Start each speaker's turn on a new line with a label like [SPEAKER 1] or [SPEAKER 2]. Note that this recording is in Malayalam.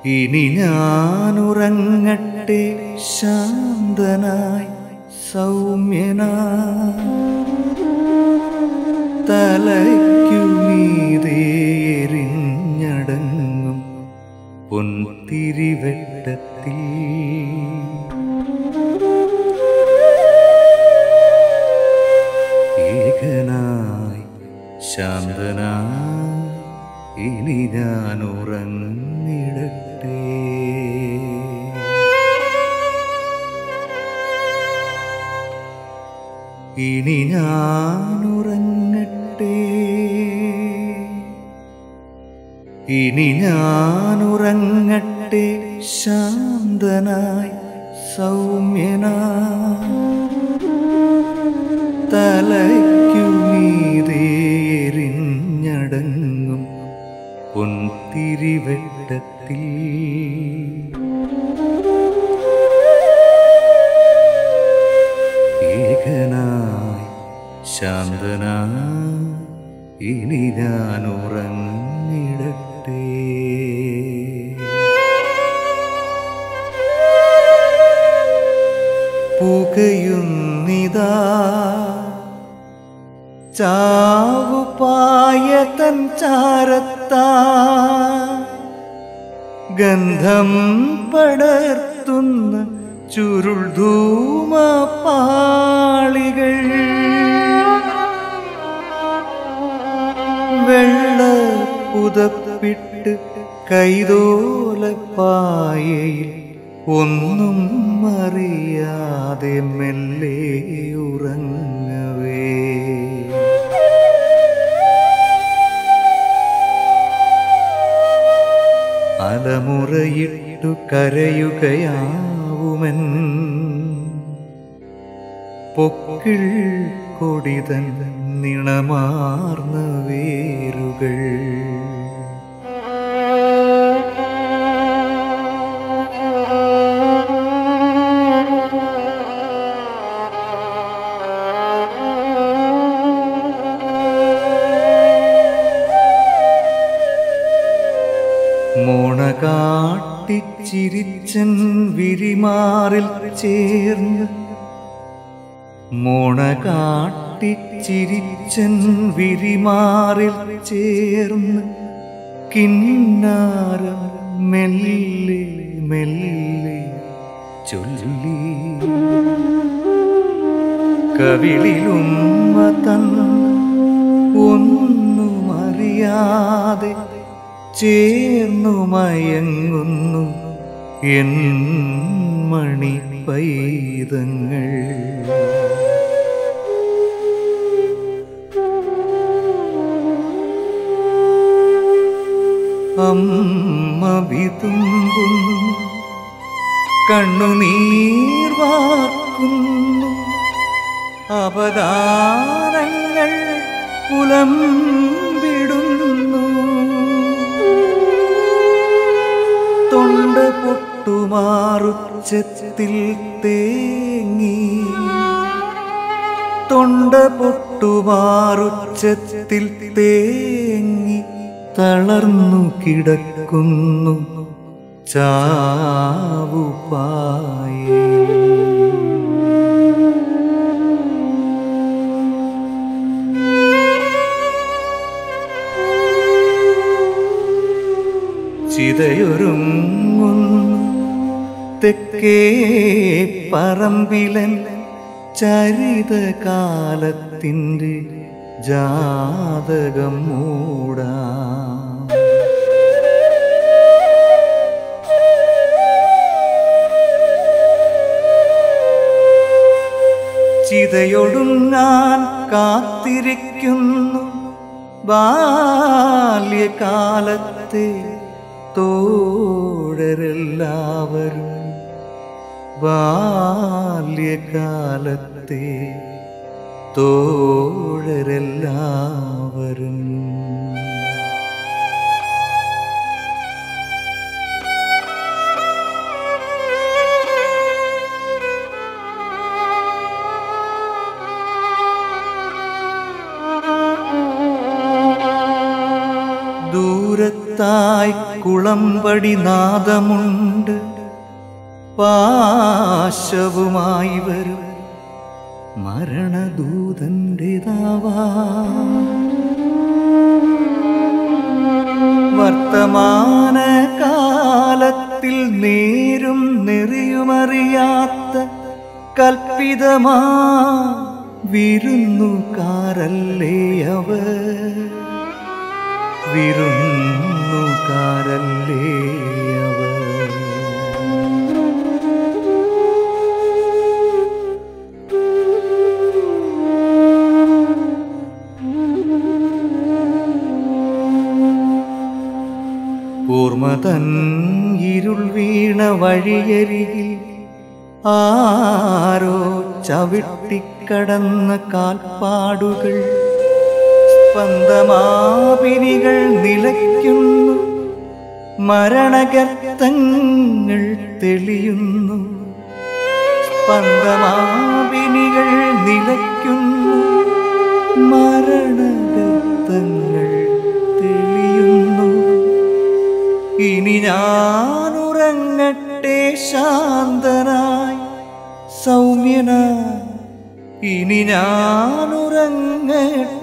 [SPEAKER 1] ഇനി ഞാനുറങ്ങട്ടെ ശാന്തനായി സൗമ്യനായി തലയ്ക്കു മീതെ എരിഞ്ഞടങ്ങും പൊൻതിരിവെട്ടത്തിൽ ഏകനായി ശാന്തനായി ഇനി ഞാൻ ഉറങ്ങിടട്ടെ ഇനി ഞാൻ ഉറങ്ങട്ടെ ഇനി ഞാൻ ഉറങ്ങട്ടെ ശാന്തനായി സൗമ്യനായി തലയ്ക്കു മീതെ എരിഞ്ഞടങ്ങും പൊൻതിരിവെട്ടത്തിൽ ഏകനായി ശാന്തനായി ഇനി ഞാൻ ഉറങ്ങിടട്ടെ പുകയുന്നിതാ ചാവുപായ തൻ ചാരത്താ ഗന്ധം പടർത്തുന്ന ചുരുൾ ധൂമപാളികൾ വെള്ള പുതപ്പിട്ട് കൈതോലപ്പായയിൽ ഒന്നും അറിയാതെ മെല്ലെ ഉറങ്ങവേ അലമുറയിട്ടു കരയുകയാവുമൻ പൊക്കിൾ കൊടിതൻ നിണമാർന്ന വേരുകൾ മോണകാട്ടിച്ചിരിച്ചൻ വിരിമാറിൽ ചേർന്ന് മോണകാട്ടിച്ചിരിച്ചൻ വിരിമാറിൽ ചേർന്ന് കിന്നാരം മെല്ലെ മെല്ലെ ചൊല്ലി കവിളിലുമ്മ തൻ ഒന്നും അറിയാതെ ചേർന്നു മയങ്ങുന്നു എൻ മണി പൈതങ്ങൾ അമ്മ വിതുമ്പുന്നു കണ്ണുനീർ വാർക്കുന്നു അപദാനങ്ങൾ പുലമ്പിടുന്നു തൊണ്ട പൊട്ടുമാറുച്ചത്തിൽ തേങ്ങി തൊണ്ട പൊട്ടുമാറുച്ചത്തിൽ തേങ്ങി തളർന്നു കിടക്കുന്നു ചാവുപായേ ചിതയൊരുങ്ങുന്നു തെക്കേ പറമ്പിലൻ ചരിതകാലത്തിൻ്റെ ജാതകം മൂടാ ചിതയൊടുങ്ങാൻ കാത്തിരിക്കുന്നു ബാല്യകാലത്തെ തോഴരെല്ലാവരും ബാല്യകാലത്തെ തോഴരെല്ലാവരും ദൂരത്തായി കുളമ്പടി നാദമുണ്ട് പാശവുമായി വരും മരണദൂതൻ്റെതാവാ വർത്തമാന കാലത്തിൽ നേരും നെറിയുമറിയാത്ത കൽപ്പിതമാ വിരുന്നുകാരല്ലേ അവർ വിരുന്നുകാരല്ലേ അവർ ഓർമ്മതൻ ഇരുൾ വീണ വഴിയരികിൽ ആരോ ചവിട്ടിക്കടന്ന കാൽപ്പാടുകൾ സ്പന്ദമാപിനികൾ നിലയ്ക്കുന്നു മരണഗർത്തങ്ങൾ തെളിയുന്നു സ്പന്ദമാപിനികൾ നിലയ്ക്കുന്നു മരണഗർത്തങ്ങൾ തെളിയുന്നു ഇനി ഞാൻ ഉറങ്ങട്ടെ ശാന്തനായി സൗമ്യന ഇനി ഞാൻ ഉറങ്ങട്ടെ